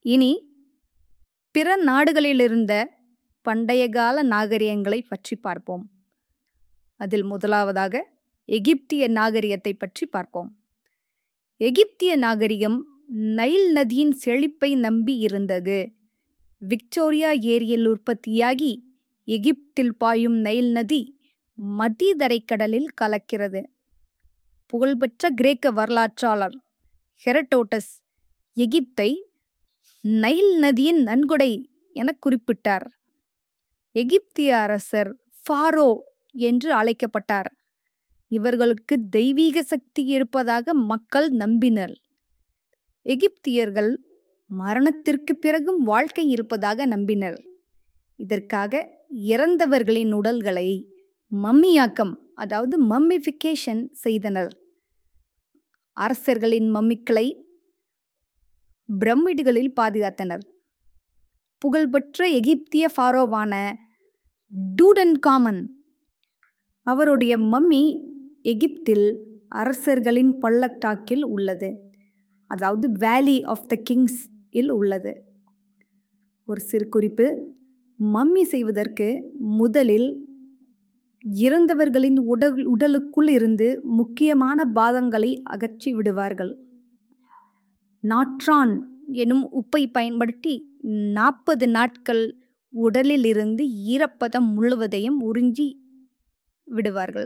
இனி பிற நாடுகளிலிருந்த பண்டைய கால நாகரிகங்களை பற்றி பார்ப்போம் அதில் முதலாவதாக எகிப்திய நாகரிகத்தை பற்றி பார்ப்போம் எகிப்திய நாகரிகம் நைல் நதியின் செழிப்பை நம்பி இருந்தது விக்டோரியா ஏரியில் உற்பத்தியாகி எகிப்தில் பாயும் நைல் நதி மத்திய தரைக்கடலில் கலக்கிறது புகழ்பெற்ற கிரேக்க வரலாற்றாளர் ஹெரடோட்டஸ் எகிப்தை நைல் நதியின் நன்கொடை என குறிப்பிட்டார் எகிப்திய அரசர் ஃபாரோ என்று அழைக்கப்பட்டார் இவர்களுக்கு தெய்வீக சக்தி இருப்பதாக மக்கள் நம்பினர் எகிப்தியர்கள் மரணத்திற்கு பிறகும் வாழ்க்கை இருப்பதாக நம்பினர் இதற்காக இறந்தவர்களின் உடல்களை மம்மியாக்கம் அதாவது மம்மிஃபிகேஷன் செய்தனர் அரசர்களின் மம்மிக்களை பிரமிடுகளில் பாதுகாத்தனர் புகழ்பெற்ற எகிப்திய ஃபாரோவான டூடன் காமன் அவருடைய மம்மி எகிப்தில் அரசர்களின் பள்ளத்தாக்கில் உள்ளது அதாவது வேலி ஆஃப் த கிங்ஸ் இல் உள்ளது ஒரு சிறு குறிப்பு மம்மி செய்வதற்கு முதலில் இறந்தவர்களின் உடல் உடலுக்குள் இருந்து முக்கியமான பாதங்களை அகற்றி விடுவார்கள் நாட்ரான் எனும் உப்பை பயன்படுத்தி நாற்பது நாட்கள் உடலில் இருந்து ஈரப்பதம் முழுவதையும் உறிஞ்சி விடுவார்கள்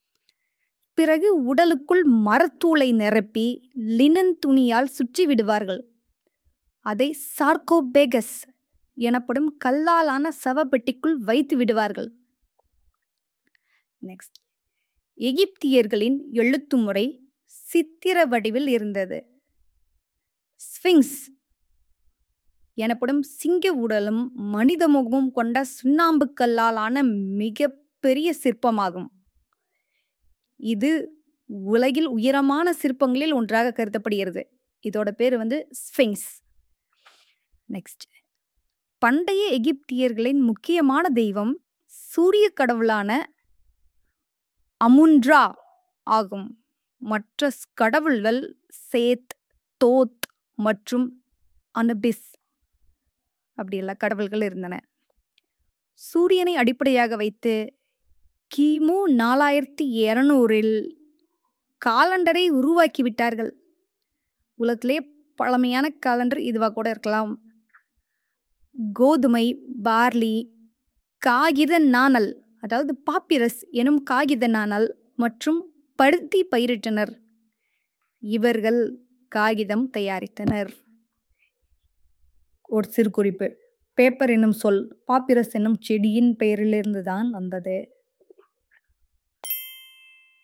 பிறகு உடலுக்குள் மரத்தூளை நிரப்பி லினன் துணியால் சுற்றி விடுவார்கள் அதை சார்கோபேகஸ் எனப்படும் கல்லாலான சவப்பெட்டிக்குள் வைத்து விடுவார்கள் நெக்ஸ்ட் எகிப்தியர்களின் எழுத்து முறை சித்திர வடிவில் இருந்தது ஸ்பிங்ஸ் எனப்படும் சிங்க உடலும் மனித முகமும் கொண்ட சுண்ணாம்பு கல்லாலான மிக பெரிய சிற்பமாகும் இது உலகில் உயரமான சிற்பங்களில் ஒன்றாக கருதப்படுகிறது இதோட பேர் வந்து ஸ்பிங்ஸ் நெக்ஸ்ட் பண்டைய எகிப்தியர்களின் முக்கியமான தெய்வம் சூரிய கடவுளான அமுன்ட்ரா ஆகும் மற்ற கடவுள்கள் சேத் தோத் மற்றும் அனபிஸ் அப்படியெல்லாம் கடவுள்கள் இருந்தன சூரியனை அடிப்படையாக வைத்து கிமு நாலாயிரத்தி இரநூறில் காலண்டரை உருவாக்கி விட்டார்கள் உலகத்திலே பழமையான காலண்டர் இதுவாக கூட இருக்கலாம் கோதுமை பார்லி காகித நாணல் அதாவது பாப்பிரஸ் எனும் காகித நாணல் மற்றும் பருத்தி பயிரிட்டனர் இவர்கள் காகிதம் தயாரித்தனர் ஒரு சிறு குறிப்பு பேப்பர் என்னும் சொல் பாப்பிரஸ் என்னும் செடியின் பெயரிலிருந்து தான் வந்தது